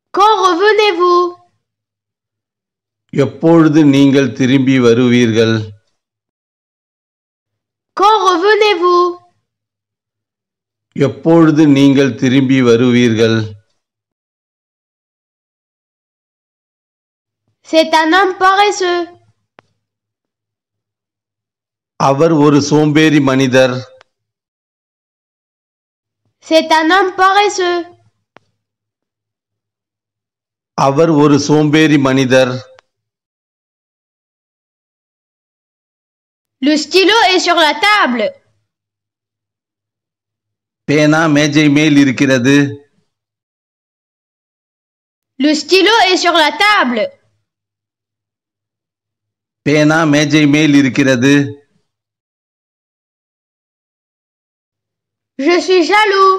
Quand revenez-vous எப்பொழுது நீங்கள் திரும்பி வருவீர்கள் Quand revenez-vous எப்பொழுது நீங்கள் திரும்பி வருவீர்கள் C'est un homme paresseux. அவர் ஒரு சோம்பேறி மனிதர் C'est un homme paresseux. அவர் ஒரு சோம்பேறி மனிதர் Le stylo est sur la table. பேனா மேஜை மேல் இருக்கிறது Le stylo est sur la table. பேனா மேஜை மேல் இருக்கிறது Je suis jaloux.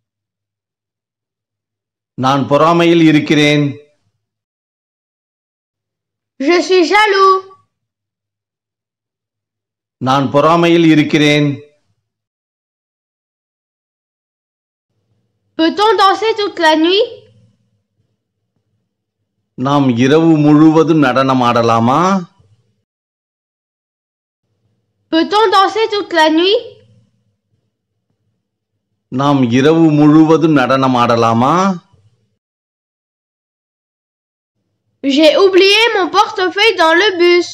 நான் பொறாமையில் இருக்கிறேன் Je suis jaloux. நான் பொறாமையில் இருக்கிறேன் Peut-on danser toute la nuit நாம் இரவு முழுவதும் நடனம் ஆடலாமா Peut-on danser toute la nuit நாம் இரவு முழுவதும் நடனம் ஆடலாமா J'ai oublié mon portefeuille dans le bus.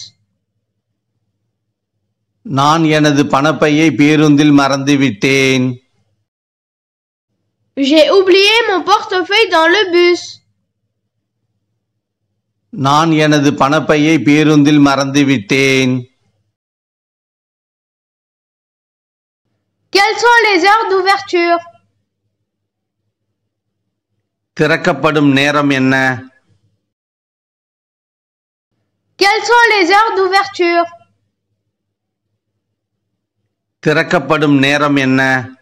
நான் எனது பணப்பையை பேருந்தில் மறந்து விட்டேன் J'ai oublié mon portefeuille dans le bus. நான் எனது பணப்பையை பேருந்தில் மறந்து விட்டேன் Quelles sont les heures d'ouverture திறக்கப்படும் நேரம் என்ன Quelles sont les heures d'ouverture திறக்கப்படும் நேரம் என்ன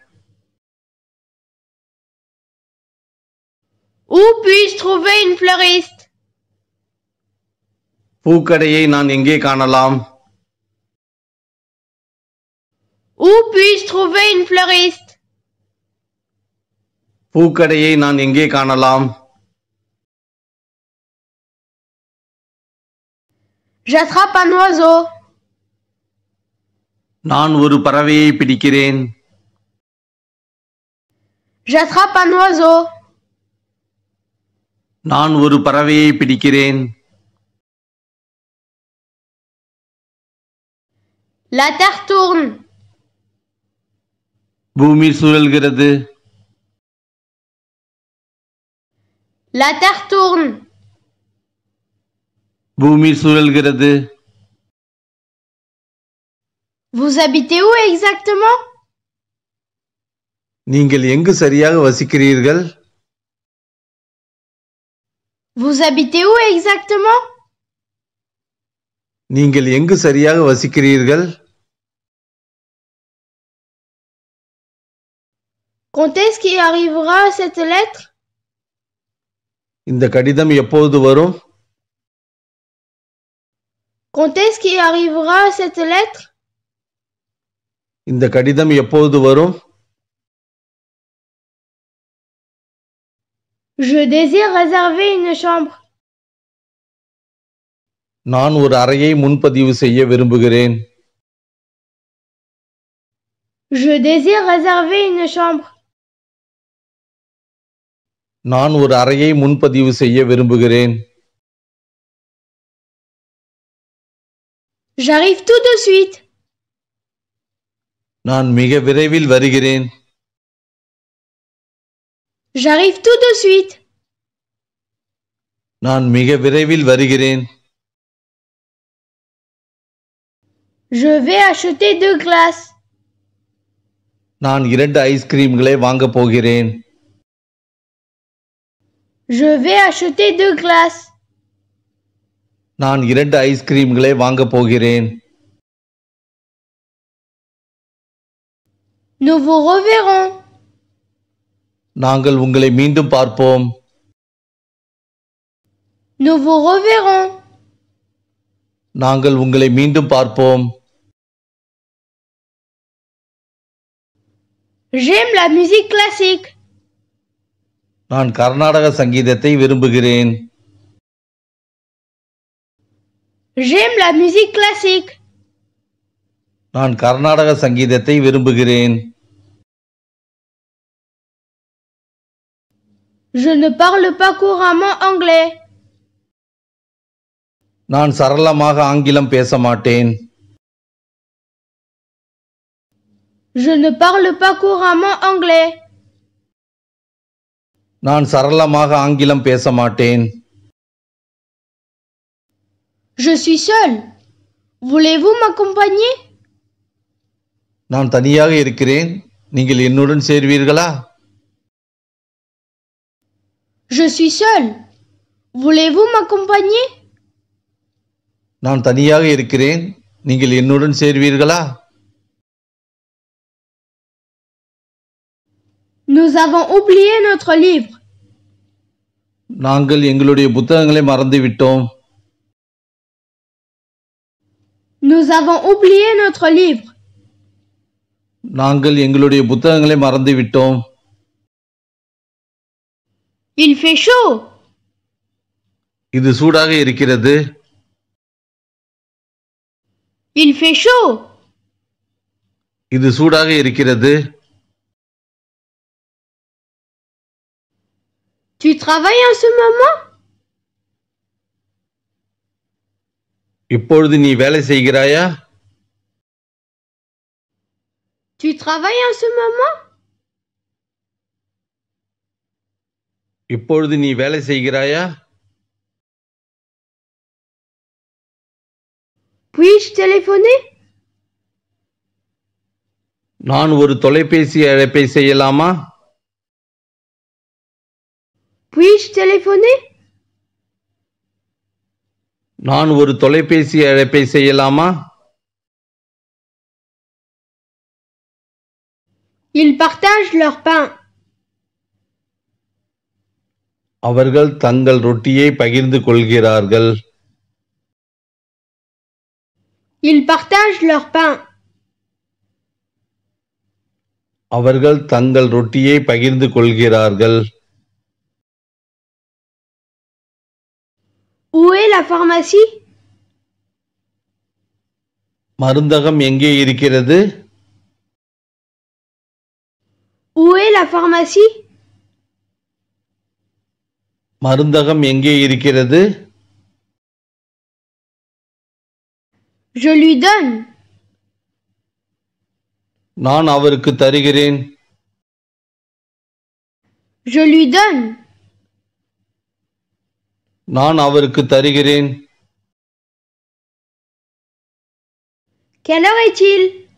Où puis-je trouver une fleuriste பூக்கடையை நான் எங்கே காணலாம் Où puis-je trouver une fleuriste பூக்கடையை நான் எங்கே காணலாம் J'attrape un oiseau. நான் ஒரு பறவையை பிடிக்கிறேன் J'attrape un oiseau. நான் ஒரு பறவையை பிடிக்கிறேன் La terre tourne. பூமி சுழல்கிறது La terre tourne. பூமி சுழல்கிறது Vous habitez où exactement நீங்கள் எங்கு சரியாக வசிக்கிறீர்கள் Vous habitez où exactement நீங்கள் எங்கு சரியாக வசிக்கிறீர்கள் Quand est-ce qu'il arrivera cette lettre இந்த கடிதம் எப்போது வரும் Quand est-ce qu'il arrivera cette lettre இந்த கடிதம் எப்போது வரும் Je désire réserver une chambre. நான் ஒரு அறையை முன்பதிவு செய்ய விரும்புகிறேன் Je désire réserver une chambre. நான் ஒரு அறையை முன்பதிவு செய்ய விரும்புகிறேன் J'arrive tout de suite. நான் மிக விரைவில் வருகிறேன் J'arrive tout de suite. நான் மிக விரைவில் வருகிறேன் Je vais acheter deux glaces. நான் இரண்டு ஐஸ்கிரீம்களை வாங்கப் போகிறேன் Je vais acheter deux glaces. நான் இரண்டு ஐஸ்கிரீம்களை வாங்கப் போகிறேன் Nous vous reverrons. நாங்கள் உங்களை மீண்டும் பார்ப்போம் Nous vous reverrons. நாங்கள் உங்களை மீண்டும் பார்ப்போம் J'aime la musique classique. நான் கர்நாடக சங்கீதத்தை விரும்புகிறேன் J'aime la musique classique. நான் கர்நாடக சங்கீதத்தை விரும்புகிறேன் Je ne parle pas couramment anglais. நான் சரளமாக ஆங்கிலம் பேச மாட்டேன் Je ne parle pas couramment anglais. நான் சரளமாக ஆங்கிலம் பேச மாட்டேன் Je suis seul. Voulez-vous m'accompagner நான் தனியாக இருக்கிறேன் நீங்கள் என்னுடன் சேர்வீர்களா Je suis seul. Voulez-vous m'accompagner நான் தனியாக இருக்கிறேன் நீங்கள் என்னுடன் சேர்வீர்களா Nous avons oublié notre livre. நாங்கள் எங்களுடைய புத்தகங்களை மறந்துவிட்டோம் Nous avons oublié notre livre. நாங்கள் எங்களுடைய புத்தகங்களை மறந்துவிட்டோம் Il fait chaud. இது சூடாக இருக்கிறது Il fait chaud. இது சூடாக இருக்கிறது Tu travailles en ce moment இப்பொழுது நீ வேலை செய்கிறாயா Tu travailles en ce moment இப்பொழுது நீ வேலை செய்கிறாயா Puis-je téléphoner நான் ஒரு தொலைபேசி அழைப்பை செய்யலாமா Puis-je téléphoner நான் ஒரு தொலைபேசி அழைப்பை செய்யலாமா Ils partagent leur pain. அவர்கள் தங்கள் ரொட்டியை பகிர்ந்து கொள்கிறார்கள் Ils partagent leur pain. அவர்கள் தங்கள் ரொட்டியை பகிர்ந்து கொள்கிறார்கள் Où est la pharmacie மருந்தகம் எங்கே இருக்கிறது Où est la pharmacie மருந்தகம் எங்கே இருக்கிறது Je lui donne. நான் அவருக்கு தருகிறேன் Je lui donne. நான் அவருக்கு தருகிறேன் Quelle heure est-il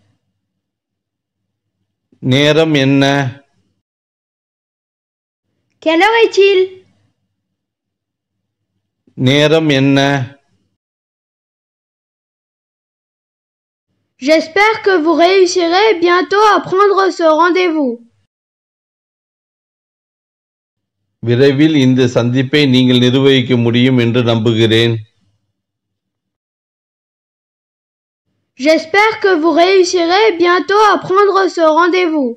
நேரம் என்ன Quelle heure est-il நேரம் என்ன J'espère que vous réussirez bientôt à prendre ce rendez-vous. விரைவில் இந்த சந்திப்பை நீங்கள் நிர்வகிக்க முடியும் என்று நம்புகிறேன் J'espère que vous réussirez bientôt à prendre ce rendez-vous.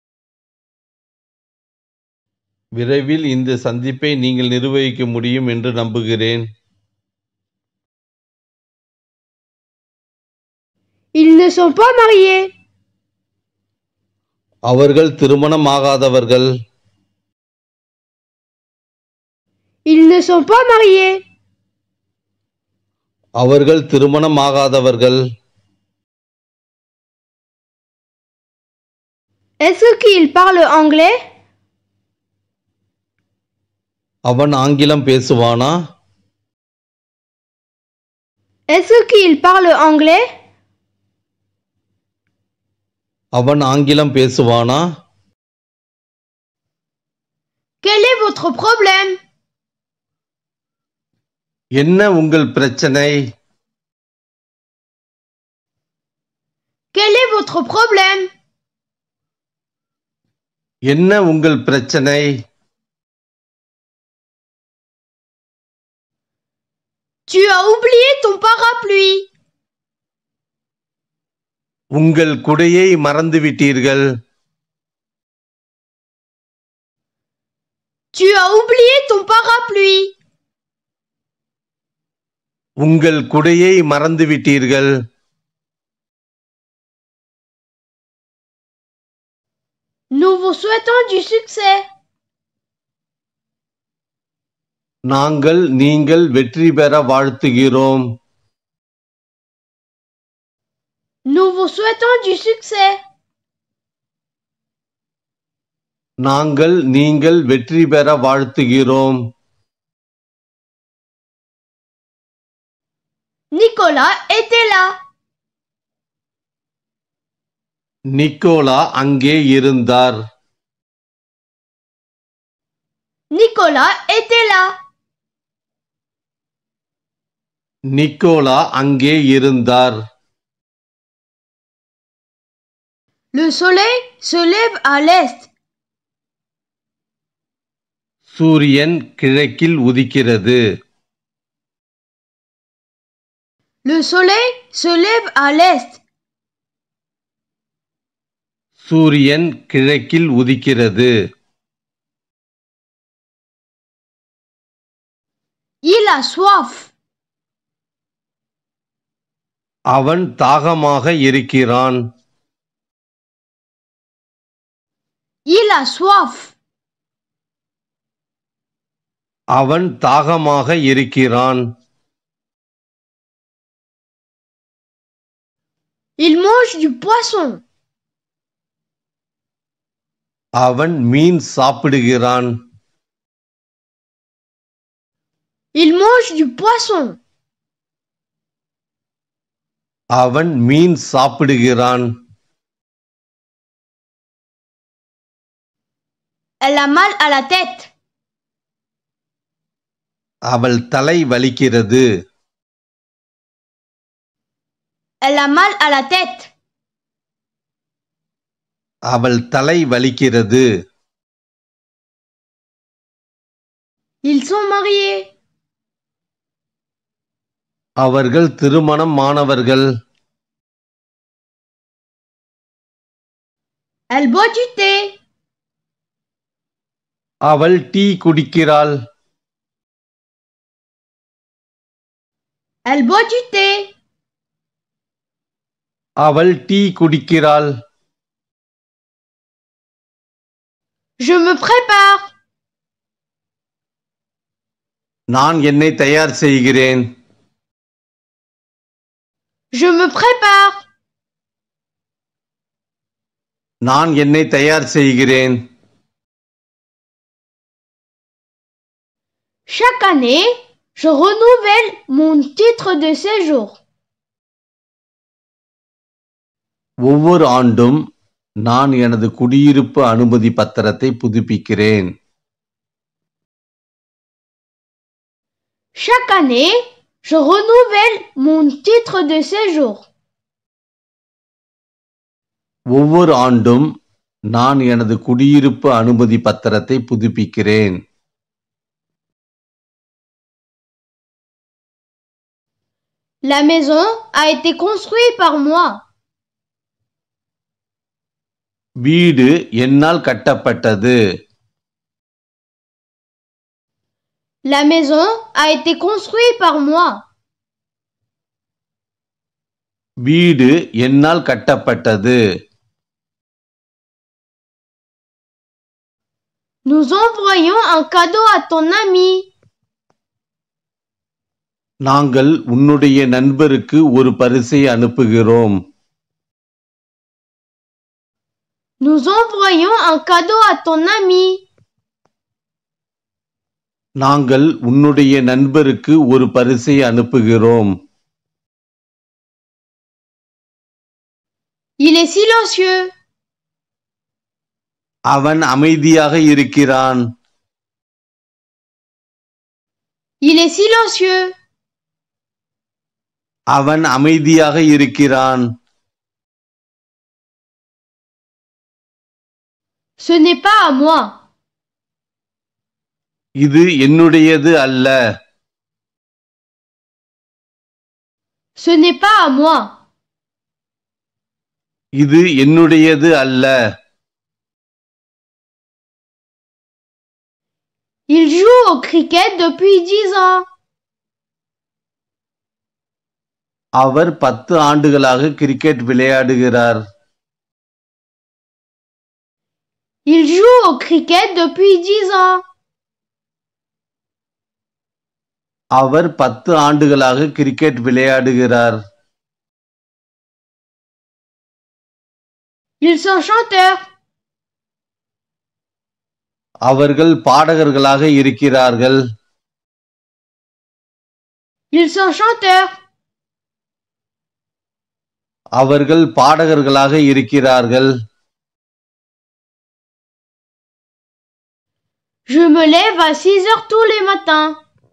விரைவில் இந்த சந்திப்பை நீங்கள் நிர்வகிக்க முடியும் என்று நம்புகிறேன் Ils ne sont pas mariés. அவர்கள் திருமணமாகாதவர்கள் Ils ne sont pas mariés. அவர்கள் திருமணமாகாதவர்கள் Est-ce qu'ils parlent anglais அவன் ஆங்கிலம் பேசுவானா Est-ce qu'ils parlent anglais அவன் ஆங்கிலம் பேசுவானா Quel est votre problème என்ன உங்கள் பிரச்சனை Quel est votre problème என்ன உங்கள் பிரச்சனை Tu as oublié ton parapluie. உங்கள் குடையை மறந்துவிட்டீர்கள் Tu as oublié ton parapluie. உங்கள் குடையை மறந்துவிட்டீர்கள் Nous vous souhaitons du succès. நாங்கள் நீங்கள் வெற்றி பெற வாழ்த்துகிறோம் Nous vous souhaitons du succès. நாங்கள் நீங்கள் வெற்றி பெற வாழ்த்துகிறோம் Nicolas était là. நிக்கோலா அங்கே இருந்தார் Nicolas était là. நிக்கோலா அங்கே இருந்தார் Le soleil se lève à l'est. சூரியன் கிழக்கில் உதிக்கிறது Le soleil se lève à l'est. சூரியன் கிழக்கில் உதிக்கிறது Il a soif. அவன் தாகமாக இருக்கிறான் Il a soif. அவன் தாகமாக இருக்கிறான் Il mange du poisson. அவன் மீன் சாப்பிடுகிறான் Il mange du poisson. அவன் மீன் சாப்பிடுகிறான் Elle a mal à la tête. அவள் தலை வலிக்கிறது Elle a mal à la tête. அவள் தலை வலிக்கிறது Ils sont mariés. அவர்கள் திருமணமானவர்கள் Elle boit du thé. அவள் டீ குடிக்கிறாள் Elle boit du thé. அவள் டீ குடிக்கிறாள் Je me prépare. நான் என்னை தயார் செய்கிறேன் Je me prépare. நான் என்னை தயார் செய்கிறேன் Chaque année, je renouvelle mon titre de séjour. ஒவ்வொரு ஆண்டும் நான் எனது குடியிருப்பு அனுமதி பத்திரத்தை புதுப்பிக்கிறேன் Chaque année, je renouvelle mon titre de séjour. ஒவ்வொரு ஆண்டும் நான் எனது குடியிருப்பு அனுமதி பத்திரத்தை புதுப்பிக்கிறேன் La maison a été construite par moi. வீடு என்னால் கட்டப்பட்டது La maison a été construite par moi. வீடு என்னால் கட்டப்பட்டது Nous envoyons un cadeau à ton ami. நாங்கள் உன்னுடைய நண்பருக்கு ஒரு பரிசை அனுப்புகிறோம் Nous envoyons un cadeau à ton ami. நாங்கள் உன்னுடைய நண்பருக்கு ஒரு பரிசை அனுப்புகிறோம் Il est silencieux. அவன் அமைதியாக இருக்கிறான் Il est silencieux. அவன் அமைதியாக இருக்கிறான் Ce n'est pas à moi. இது என்னுடையது அல்ல Ce n'est pas à moi. இது என்னுடையது அல்ல Il joue au cricket depuis dix ans. அவர் பத்து ஆண்டுகளாக கிரிக்கெட் விளையாடுகிறார் Il joue au cricket depuis dix ans. அவர் பத்து ஆண்டுகளாக கிரிக்கெட் விளையாடுகிறார் Ils sont chanteurs. அவர்கள் பாடகர்களாக இருக்கிறார்கள் Ils sont chanteurs. அவர்கள் பாடகர்களாக இருக்கிறார்கள் Je me lève à 6 heures tous les matins.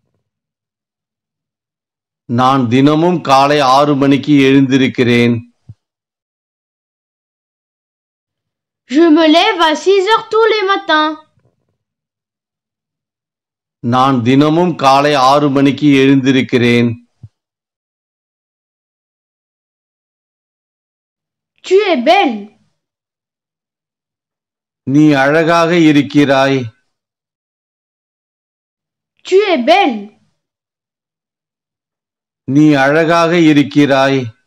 நான் தினமும் காலை ஆறு மணிக்கு எழுந்திருக்கிறேன் Je me lève à 6 heures tous les matins. நான் தினமும் காலை ஆறு மணிக்கு எழுந்திருக்கிறேன் Tu es belle. நீ அழகாக இருக்கிறாய் Tu es belle. நீ அழகாக இருக்கிறாய்